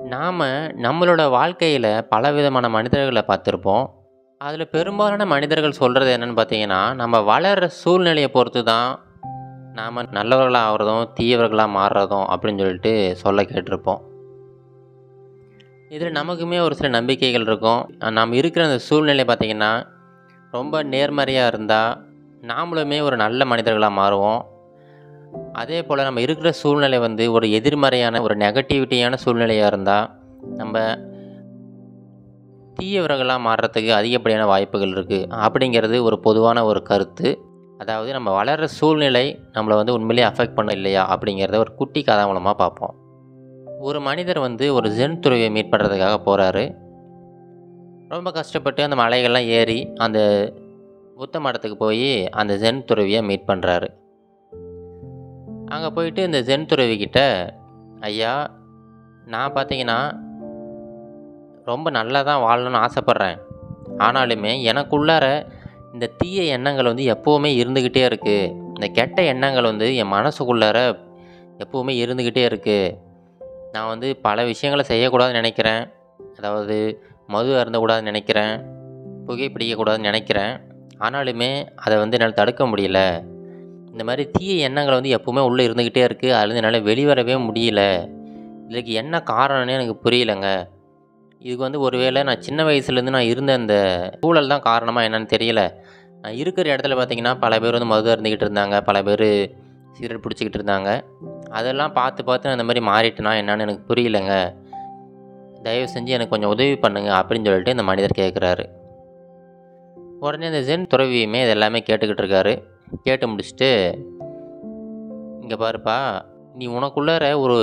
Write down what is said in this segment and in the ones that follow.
நாம் நம்மளோட வாழ்க்கையில் பலவிதமான மனிதர்களை பார்த்துருப்போம் அதில் பெரும்பாலான மனிதர்கள் சொல்கிறது என்னென்னு பார்த்தீங்கன்னா நம்ம வளர்கிற சூழ்நிலையை பொறுத்து தான் நாம் நல்லவர்களாக ஆகிறதும் தீயவர்களாக மாறுறதும் அப்படின்னு சொல்லிட்டு சொல்ல கேட்டிருப்போம் இதில் நமக்குமே ஒரு சில நம்பிக்கைகள் இருக்கும் நாம் இருக்கிற அந்த சூழ்நிலை பார்த்திங்கன்னா ரொம்ப நேர்மறையாக இருந்தால் நாமளுமே ஒரு நல்ல மனிதர்களாக மாறுவோம் அதே போல் நம்ம இருக்கிற சூழ்நிலை வந்து ஒரு எதிர்மறையான ஒரு நெகட்டிவிட்டியான சூழ்நிலையாக இருந்தால் நம்ம தீயவர்களாக மாறுறதுக்கு அதிகப்படியான வாய்ப்புகள் இருக்குது அப்படிங்கிறது ஒரு பொதுவான ஒரு கருத்து அதாவது நம்ம வளர்கிற சூழ்நிலை நம்மளை வந்து உண்மையிலேயே அஃபெக்ட் பண்ண இல்லையா அப்படிங்கிறத ஒரு குட்டி கதை மூலமாக பார்ப்போம் ஒரு மனிதர் வந்து ஒரு ஜென் துறவியை மீட் பண்ணுறதுக்காக போகிறாரு ரொம்ப கஷ்டப்பட்டு அந்த மலைகள்லாம் ஏறி அந்த புத்த மடத்துக்கு போய் அந்த ஜென் துறவியை மீட் பண்ணுறாரு அங்கே போயிட்டு இந்த ஜென் துறவிக்கிட்ட ஐயா நான் பார்த்தீங்கன்னா ரொம்ப நல்லா தான் வாழணும்னு ஆசைப்பட்றேன் ஆனாலுமே எனக்குள்ளார இந்த தீய எண்ணங்கள் வந்து எப்போவுமே இருந்துக்கிட்டே இருக்குது இந்த கெட்ட எண்ணங்கள் வந்து என் மனசுக்குள்ளார எப்போவுமே இருந்துக்கிட்டே இருக்குது நான் வந்து பல விஷயங்களை செய்யக்கூடாதுன்னு நினைக்கிறேன் அதாவது மது அருந்தக்கூடாதுன்னு நினைக்கிறேன் புகை பிடிக்கக்கூடாதுன்னு நினைக்கிறேன் ஆனாலுமே அதை வந்து என்னால் தடுக்க முடியல இந்த மாதிரி தீய எண்ணங்கள் வந்து எப்போவுமே உள்ளே இருந்துக்கிட்டே இருக்குது அதுலேருந்து என்னால் வெளிவரவே முடியல இதுக்கு என்ன காரணம்னு எனக்கு புரியலைங்க இதுக்கு வந்து ஒருவேளை நான் சின்ன வயசுலேருந்து நான் இருந்த அந்த சூழல் தான் காரணமாக என்னன்னு தெரியல நான் இருக்கிற இடத்துல பார்த்தீங்கன்னா பல பேர் வந்து மது அருந்திக்கிட்டு இருந்தாங்க பல பேர் சிகரெட் பிடிச்சிக்கிட்டு இருந்தாங்க அதெல்லாம் பார்த்து பார்த்து நான் இந்த மாதிரி மாறிட்டேனா என்னன்னு எனக்கு புரியலைங்க தயவு செஞ்சு எனக்கு கொஞ்சம் உதவி பண்ணுங்க அப்படின்னு சொல்லிட்டு இந்த மனிதர் கேட்குறாரு உடனே இந்த ஜென் துறவியுமே இது எல்லாமே கேட்டுக்கிட்டு இருக்காரு கேட்டு முடிச்சுட்டு இங்கே பாருப்பா நீ உனக்குள்ளார ஒரு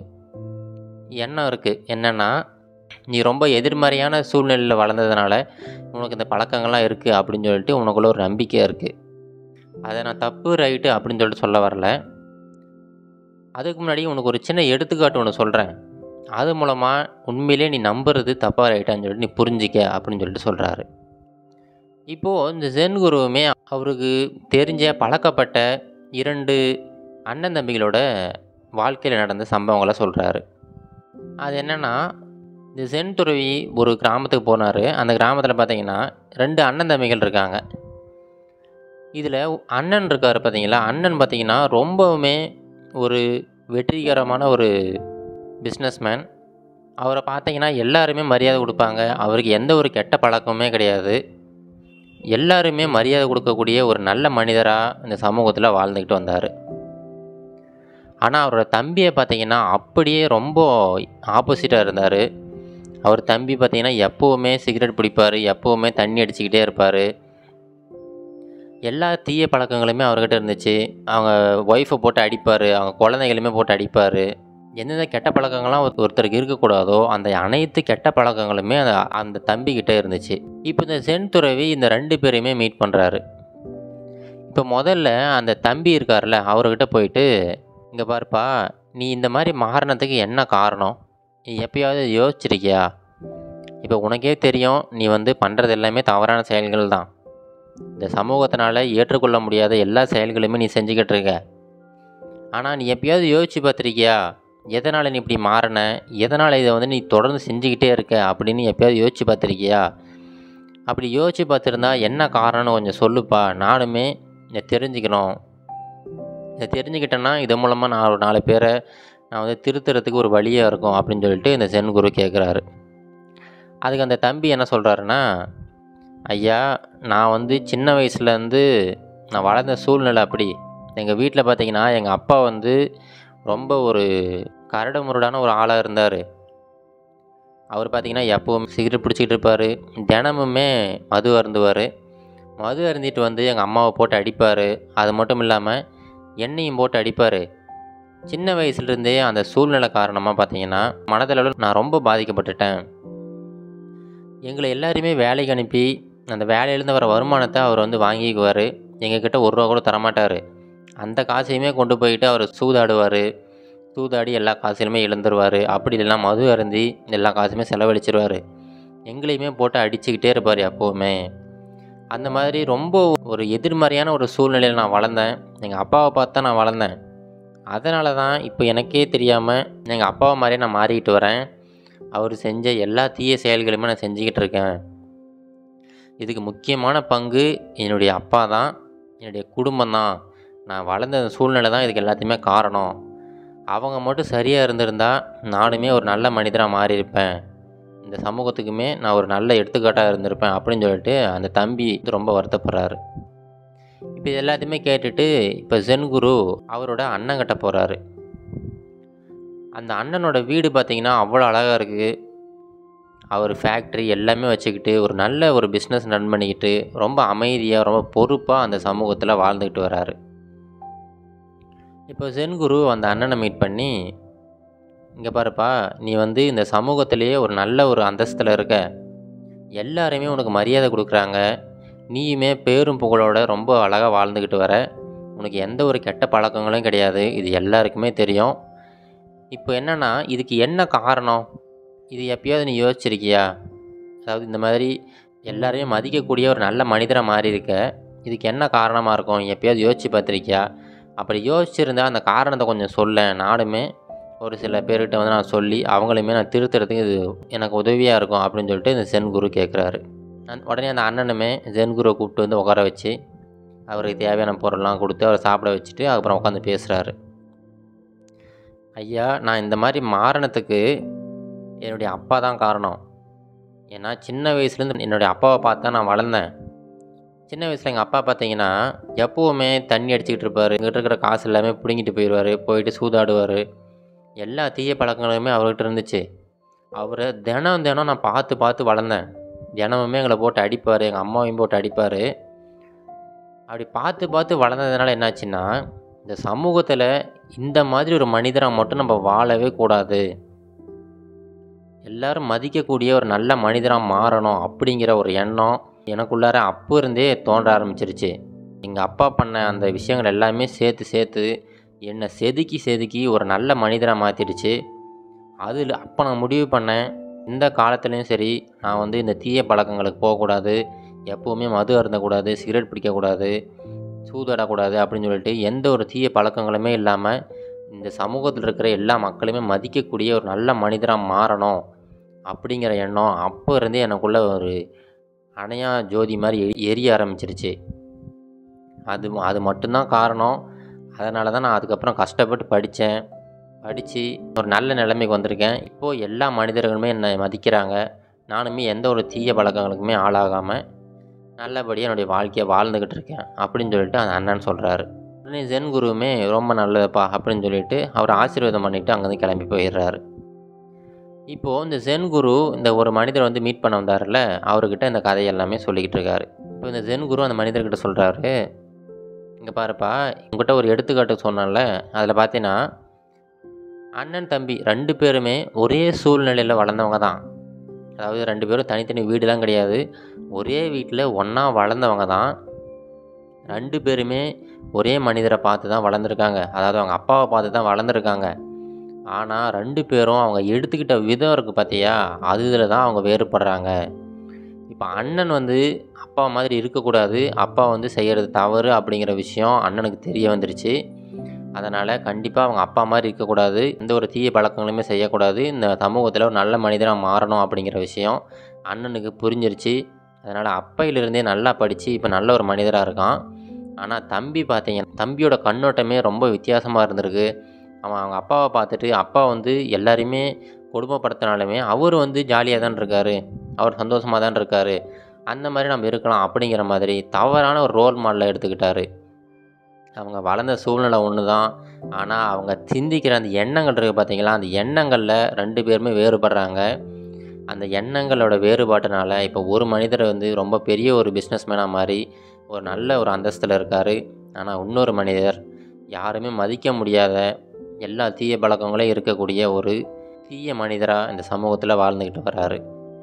எண்ணம் இருக்குது என்னென்னா நீ ரொம்ப எதிர்மறையான சூழ்நிலையில் வளர்ந்ததுனால உனக்கு இந்த பழக்கங்கள்லாம் இருக்குது அப்படின்னு சொல்லிட்டு உனக்குள்ள ஒரு நம்பிக்கை இருக்குது அதை நான் தப்பு ரைட்டு அப்படின்னு சொல்லிட்டு சொல்ல வரல அதுக்கு முன்னாடி உனக்கு ஒரு சின்ன எடுத்துக்காட்டு ஒன்று சொல்கிறேன் அது மூலமாக உண்மையிலே நீ நம்புறது தப்பாக ரைட்டான்னு சொல்லிட்டு நீ புரிஞ்சிக்க அப்படின்னு சொல்லிட்டு சொல்கிறாரு இப்போது இந்த ஜென் குருவுமே அவருக்கு தெரிஞ்ச பழக்கப்பட்ட இரண்டு அண்ணன் தம்பிகளோட வாழ்க்கையில் நடந்த சம்பவங்களை சொல்கிறாரு அது என்னென்னா இந்த சென் துறவி ஒரு கிராமத்துக்கு போனார் அந்த கிராமத்தில் பார்த்தீங்கன்னா ரெண்டு அண்ணன் தம்பிகள் இருக்காங்க இதில் அண்ணன் இருக்கார் பார்த்தீங்களா அண்ணன் பார்த்தீங்கன்னா ரொம்பவுமே ஒரு வெற்றிகரமான ஒரு பிஸ்னஸ்மேன் அவரை பார்த்தீங்கன்னா எல்லாருமே மரியாதை கொடுப்பாங்க அவருக்கு எந்த ஒரு கெட்ட பழக்கமுமே கிடையாது எல்லாருமே மரியாதை கொடுக்கக்கூடிய ஒரு நல்ல மனிதராக இந்த சமூகத்தில் வாழ்ந்துக்கிட்டு வந்தார் ஆனால் அவரோட தம்பியை பார்த்தீங்கன்னா அப்படியே ரொம்ப ஆப்போசிட்டாக இருந்தார் அவர் தம்பி பார்த்தீங்கன்னா எப்போவுமே சிகரெட் பிடிப்பார் எப்போவுமே தண்ணி அடிச்சுக்கிட்டே இருப்பார் எல்லா தீய பழக்கங்களுமே அவர்கிட்ட இருந்துச்சு அவங்க ஒய்ஃபை போட்டு அடிப்பார் அவங்க குழந்தைகளுமே போட்டு அடிப்பார் எந்தெந்த கெட்ட பழக்கங்கள்லாம் ஒரு- ஒருத்தருக்கு இருக்கக்கூடாதோ அந்த அனைத்து கெட்ட பழக்கங்களுமே அந்த அந்த தம்பிக்கிட்ட இருந்துச்சு இப்போ இந்த சென் துறவி இந்த ரெண்டு பேரையுமே மீட் பண்ணுறாரு இப்போ முதல்ல அந்த தம்பி இருக்கார்ல அவர்கிட்ட போயிட்டு இங்கே பாருப்பா நீ இந்த மாதிரி மாறினதுக்கு என்ன காரணம் நீ எப்பயாவது யோசிச்சிருக்கியா இப்போ உனக்கே தெரியும் நீ வந்து பண்ணுறது எல்லாமே தவறான செயல்கள் தான் இந்த சமூகத்தினால ஏற்றுக்கொள்ள முடியாத எல்லா செயல்களுமே நீ செஞ்சுக்கிட்டு இருக்க ஆனால் நீ எப்பயாவது யோசிச்சு பார்த்துருக்கியா எதனால் நீ இப்படி மாறின எதனால் இதை வந்து நீ தொடர்ந்து செஞ்சுக்கிட்டே இருக்க அப்படின்னு எப்பயாவது யோசிச்சு பார்த்துருக்கியா அப்படி யோசிச்சு பார்த்துருந்தா என்ன காரணம்னு கொஞ்சம் சொல்லுப்பா நானுமே இதை தெரிஞ்சுக்கணும் இதை தெரிஞ்சுக்கிட்டேன்னா இது மூலமாக நான் ஒரு நாலு பேரை நான் வந்து திருத்துறதுக்கு ஒரு வழியாக இருக்கும் அப்படின்னு சொல்லிட்டு இந்த சென் குரு கேட்குறாரு அதுக்கு அந்த தம்பி என்ன சொல்கிறாருன்னா ஐயா நான் வந்து சின்ன வயசுலேருந்து நான் வளர்ந்த சூழ்நிலை அப்படி எங்கள் வீட்டில் பார்த்தீங்கன்னா எங்கள் அப்பா வந்து ரொம்ப ஒரு கரடு முரடான ஒரு ஆளாக இருந்தார் அவர் பார்த்தீங்கன்னா எப்பவும் சிகரெட் பிடிச்சிக்கிட்டு இருப்பார் தினமுமே மது அருந்துவார் மது அருந்திட்டு வந்து எங்கள் அம்மாவை போட்டு அடிப்பார் அது மட்டும் இல்லாமல் என்னையும் போட்டு அடிப்பார் சின்ன வயசுலேருந்தே அந்த சூழ்நிலை காரணமாக பார்த்தீங்கன்னா மனதளவில் நான் ரொம்ப பாதிக்கப்பட்டுட்டேன் எங்களை எல்லாரையுமே வேலைக்கு அனுப்பி அந்த வேலையிலேருந்து வர வருமானத்தை அவர் வந்து வாங்கிக்குவார் எங்ககிட்ட ஒரு ரூபா கூட தரமாட்டார் அந்த காசையுமே கொண்டு போயிட்டு அவர் சூதாடுவார் சூதாடி எல்லா காசையுமே இழந்துருவார் அப்படி இல்லைன்னா மது அருந்தி எல்லா காசுமே செலவழிச்சிருவார் எங்களையுமே போட்டு அடிச்சுக்கிட்டே இருப்பார் எப்போவுமே அந்த மாதிரி ரொம்ப ஒரு எதிர்மறையான ஒரு சூழ்நிலையில் நான் வளர்ந்தேன் எங்கள் அப்பாவை பார்த்து தான் நான் வளர்ந்தேன் அதனால தான் இப்போ எனக்கே தெரியாமல் எங்கள் அப்பாவை மாதிரியே நான் மாறிக்கிட்டு வரேன் அவர் செஞ்ச எல்லா தீய செயல்களுமே நான் செஞ்சுக்கிட்டு இருக்கேன் இதுக்கு முக்கியமான பங்கு என்னுடைய அப்பா தான் என்னுடைய குடும்பம் தான் நான் வளர்ந்த அந்த சூழ்நிலை தான் இதுக்கு எல்லாத்தையுமே காரணம் அவங்க மட்டும் சரியாக இருந்திருந்தா நானுமே ஒரு நல்ல மனிதராக மாறியிருப்பேன் இந்த சமூகத்துக்குமே நான் ஒரு நல்ல எடுத்துக்காட்டாக இருந்திருப்பேன் அப்படின்னு சொல்லிட்டு அந்த தம்பி ரொம்ப வருத்தப்படுறாரு இப்போ இது எல்லாத்தையுமே கேட்டுட்டு இப்போ ஜென் குரு அவரோட அண்ணங்கிட்ட போகிறாரு அந்த அண்ணனோட வீடு பார்த்திங்கன்னா அவ்வளோ அழகாக இருக்குது அவர் ஃபேக்ட்ரி எல்லாமே வச்சுக்கிட்டு ஒரு நல்ல ஒரு பிஸ்னஸ் ரன் பண்ணிக்கிட்டு ரொம்ப அமைதியாக ரொம்ப பொறுப்பாக அந்த சமூகத்தில் வாழ்ந்துக்கிட்டு வராரு இப்போ ஜென் குரு அந்த அண்ணனை மீட் பண்ணி இங்கே பாருப்பா நீ வந்து இந்த சமூகத்திலேயே ஒரு நல்ல ஒரு அந்தஸ்தில் இருக்க எல்லாருமே உனக்கு மரியாதை கொடுக்குறாங்க நீயுமே பேரும் புகழோட ரொம்ப அழகாக வாழ்ந்துக்கிட்டு வர உனக்கு எந்த ஒரு கெட்ட பழக்கங்களும் கிடையாது இது எல்லாருக்குமே தெரியும் இப்போ என்னென்னா இதுக்கு என்ன காரணம் இது எப்பயாவது நீ யோசிச்சிருக்கியா அதாவது இந்த மாதிரி எல்லாரையும் மதிக்கக்கூடிய ஒரு நல்ல மனிதரை மாறி இருக்க இதுக்கு என்ன காரணமாக இருக்கும் எப்பயாவது யோசிச்சு பார்த்துருக்கியா அப்படி யோசிச்சிருந்தா அந்த காரணத்தை கொஞ்சம் சொல்ல நானுமே ஒரு சில பேர்கிட்ட வந்து நான் சொல்லி அவங்களையுமே நான் திருத்துறதுக்கு இது எனக்கு உதவியாக இருக்கும் அப்படின்னு சொல்லிட்டு இந்த சென் குரு கேட்குறாரு உடனே அந்த அண்ணனுமே ஜென் குருவை கூப்பிட்டு வந்து உட்கார வச்சு அவருக்கு தேவையான பொருள்லாம் கொடுத்து அவரை சாப்பிட வச்சுட்டு அதுக்கப்புறம் உட்காந்து பேசுகிறாரு ஐயா நான் இந்த மாதிரி மாறினத்துக்கு என்னுடைய அப்பா தான் காரணம் ஏன்னா சின்ன வயசுலேருந்து என்னுடைய அப்பாவை பார்த்து தான் நான் வளர்ந்தேன் சின்ன வயசில் எங்கள் அப்பா பார்த்தீங்கன்னா எப்போவுமே தண்ணி அடிச்சுக்கிட்டு இருப்பார் இங்கிட்ட இருக்கிற காசு எல்லாமே பிடுங்கிட்டு போயிடுவார் போயிட்டு சூதாடுவார் எல்லா தீய பழக்கங்களுமே அவர்கிட்ட இருந்துச்சு அவரை தினம் தினம் நான் பார்த்து பார்த்து வளர்ந்தேன் தினமுமே எங்களை போட்டு அடிப்பார் எங்கள் அம்மாவையும் போட்டு அடிப்பார் அப்படி பார்த்து பார்த்து வளர்ந்ததுனால என்னாச்சுன்னா இந்த சமூகத்தில் இந்த மாதிரி ஒரு மனிதராக மட்டும் நம்ம வாழவே கூடாது எல்லாரும் மதிக்கக்கூடிய ஒரு நல்ல மனிதராக மாறணும் அப்படிங்கிற ஒரு எண்ணம் எனக்குள்ளார அப்போ இருந்தே தோன்ற ஆரம்பிச்சிருச்சு எங்கள் அப்பா பண்ண அந்த விஷயங்கள் எல்லாமே சேர்த்து சேர்த்து என்னை செதுக்கி செதுக்கி ஒரு நல்ல மனிதராக மாற்றிடுச்சு அதில் அப்போ நான் முடிவு பண்ணேன் இந்த காலத்துலேயும் சரி நான் வந்து இந்த தீய பழக்கங்களுக்கு போகக்கூடாது எப்போவுமே மது அருந்தக்கூடாது சிகரெட் பிடிக்கக்கூடாது சூதாடக்கூடாது அப்படின்னு சொல்லிட்டு எந்த ஒரு தீய பழக்கங்களுமே இல்லாமல் இந்த சமூகத்தில் இருக்கிற எல்லா மக்களுமே மதிக்கக்கூடிய ஒரு நல்ல மனிதராக மாறணும் அப்படிங்கிற எண்ணம் அப்போ இருந்தே எனக்குள்ளே ஒரு அணையா ஜோதி மாதிரி எரி எரிய ஆரம்பிச்சிருச்சு அது அது மட்டும்தான் காரணம் அதனால தான் நான் அதுக்கப்புறம் கஷ்டப்பட்டு படித்தேன் படித்து ஒரு நல்ல நிலைமைக்கு வந்திருக்கேன் இப்போது எல்லா மனிதர்களுமே என்னை மதிக்கிறாங்க நானுமே எந்த ஒரு தீய பழக்கங்களுக்குமே ஆளாகாமல் நல்லபடியாக என்னுடைய வாழ்க்கையை வாழ்ந்துக்கிட்டு இருக்கேன் அப்படின்னு சொல்லிட்டு அந்த அண்ணன் சொல்கிறாரு உடனே ஜென் குருவுமே ரொம்ப நல்லதுப்பா அப்படின்னு சொல்லிட்டு அவர் ஆசீர்வாதம் பண்ணிவிட்டு அங்கேருந்து கிளம்பி போயிடுறாரு இப்போது இந்த ஜென் குரு இந்த ஒரு மனிதர் வந்து மீட் பண்ண வந்தார்ல அவர்கிட்ட இந்த கதை எல்லாமே சொல்லிக்கிட்டு இருக்காரு இப்போ இந்த ஜென் குரு அந்த மனிதர்கிட்ட சொல்கிறாரு இங்கே பாருப்பா உங்கள்கிட்ட ஒரு எடுத்துக்காட்டு சொன்னேன்ல அதில் பார்த்தீங்கன்னா அண்ணன் தம்பி ரெண்டு பேருமே ஒரே சூழ்நிலையில் வளர்ந்தவங்க தான் அதாவது ரெண்டு பேரும் தனித்தனி வீடுலாம் கிடையாது ஒரே வீட்டில் ஒன்றா வளர்ந்தவங்க தான் ரெண்டு பேருமே ஒரே மனிதரை பார்த்து தான் வளர்ந்துருக்காங்க அதாவது அவங்க அப்பாவை பார்த்து தான் வளர்ந்துருக்காங்க ஆனால் ரெண்டு பேரும் அவங்க எடுத்துக்கிட்ட விதம் இருக்குது பார்த்தியா அது இதில் தான் அவங்க வேறுபடுறாங்க இப்போ அண்ணன் வந்து அப்பா மாதிரி இருக்கக்கூடாது அப்பா வந்து செய்கிறது தவறு அப்படிங்கிற விஷயம் அண்ணனுக்கு தெரிய வந்துருச்சு அதனால் கண்டிப்பாக அவங்க அப்பா மாதிரி இருக்கக்கூடாது எந்த ஒரு தீய பழக்கங்களுமே செய்யக்கூடாது இந்த சமூகத்தில் ஒரு நல்ல மனிதராக மாறணும் அப்படிங்கிற விஷயம் அண்ணனுக்கு புரிஞ்சிருச்சு அதனால் அப்பையிலிருந்தே நல்லா படித்து இப்போ நல்ல ஒரு மனிதராக இருக்கான் ஆனால் தம்பி பார்த்தீங்கன்னா தம்பியோட கண்ணோட்டமே ரொம்ப வித்தியாசமாக இருந்திருக்கு அவன் அவங்க அப்பாவை பார்த்துட்டு அப்பா வந்து எல்லாரையுமே கொடுமைப்படுத்தினாலுமே அவர் வந்து ஜாலியாக தான் இருக்கார் அவர் சந்தோஷமாக தான் இருக்கார் அந்த மாதிரி நம்ம இருக்கலாம் அப்படிங்கிற மாதிரி தவறான ஒரு ரோல் மாடலை எடுத்துக்கிட்டாரு அவங்க வளர்ந்த சூழ்நிலை ஒன்று தான் ஆனால் அவங்க சிந்திக்கிற அந்த எண்ணங்கள் இருக்குது பார்த்தீங்களா அந்த எண்ணங்களில் ரெண்டு பேருமே வேறுபடுறாங்க அந்த எண்ணங்களோட வேறுபாட்டினால இப்போ ஒரு மனிதர் வந்து ரொம்ப பெரிய ஒரு பிஸ்னஸ்மேனாக மாறி ஒரு நல்ல ஒரு அந்தஸ்தில் இருக்கார் ஆனால் இன்னொரு மனிதர் யாருமே மதிக்க முடியாத எல்லா தீய பழக்கங்களும் இருக்கக்கூடிய ஒரு தீய மனிதராக இந்த சமூகத்தில் வாழ்ந்துக்கிட்டு வர்றாரு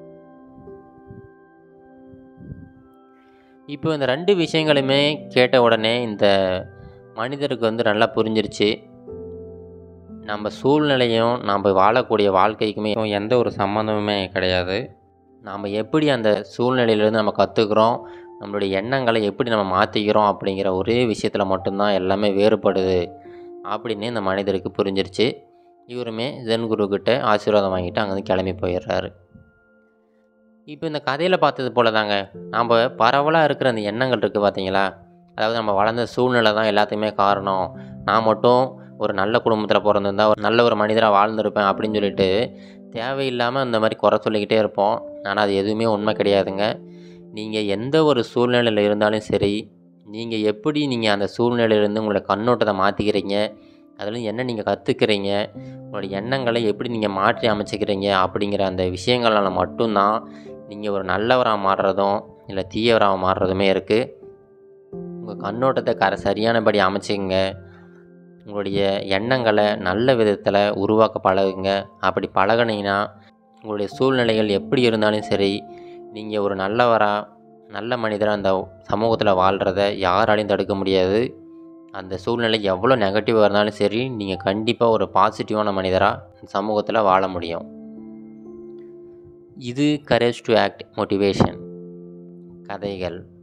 இப்போ இந்த ரெண்டு விஷயங்களுமே கேட்ட உடனே இந்த மனிதருக்கு வந்து நல்லா புரிஞ்சிருச்சு நம்ம சூழ்நிலையும் நம்ம வாழக்கூடிய வாழ்க்கைக்குமே எந்த ஒரு சம்மந்தமுமே கிடையாது நாம் எப்படி அந்த சூழ்நிலையிலேருந்து நம்ம கற்றுக்குறோம் நம்மளுடைய எண்ணங்களை எப்படி நம்ம மாற்றிக்கிறோம் அப்படிங்கிற ஒரே விஷயத்தில் மட்டும்தான் எல்லாமே வேறுபடுது அப்படின்னு இந்த மனிதருக்கு புரிஞ்சிருச்சு இவருமே ஜென் குருக்கிட்ட ஆசீர்வாதம் வாங்கிட்டு அங்கேருந்து கிளம்பி போயிடுறாரு இப்போ இந்த கதையில் பார்த்தது போல தாங்க நாம் பரவலாக இருக்கிற அந்த எண்ணங்கள் இருக்குது பார்த்தீங்களா அதாவது நம்ம வளர்ந்த சூழ்நிலை தான் எல்லாத்தையுமே காரணம் நான் மட்டும் ஒரு நல்ல குடும்பத்தில் பிறந்திருந்தா ஒரு நல்ல ஒரு மனிதராக வாழ்ந்திருப்பேன் அப்படின்னு சொல்லிட்டு தேவையில்லாமல் இந்த மாதிரி குறை சொல்லிக்கிட்டே இருப்போம் ஆனால் அது எதுவுமே உண்மை கிடையாதுங்க நீங்கள் எந்த ஒரு சூழ்நிலையில் இருந்தாலும் சரி நீங்கள் எப்படி நீங்கள் அந்த சூழ்நிலையிலேருந்து உங்களோட கண்ணோட்டத்தை மாற்றிக்கிறீங்க அதில் என்ன நீங்கள் கற்றுக்கிறீங்க உங்களோட எண்ணங்களை எப்படி நீங்கள் மாற்றி அமைச்சிக்கிறீங்க அப்படிங்கிற அந்த விஷயங்களால் மட்டும்தான் நீங்கள் ஒரு நல்லவராக மாறுறதும் இல்லை தீயவராக மாறுறதுமே இருக்குது உங்கள் கண்ணோட்டத்தை கர சரியானபடி அமைச்சிக்கங்க உங்களுடைய எண்ணங்களை நல்ல விதத்தில் உருவாக்க பழகுங்க அப்படி பழகுனீங்கன்னா உங்களுடைய சூழ்நிலைகள் எப்படி இருந்தாலும் சரி நீங்கள் ஒரு நல்லவராக நல்ல மனிதராக அந்த சமூகத்தில் வாழ்கிறத யாராலையும் தடுக்க முடியாது அந்த சூழ்நிலை எவ்வளோ நெகட்டிவாக இருந்தாலும் சரி நீங்கள் கண்டிப்பாக ஒரு பாசிட்டிவான மனிதராக சமூகத்தில் வாழ முடியும் இது கரேஜ் டு ஆக்ட் மோட்டிவேஷன் கதைகள்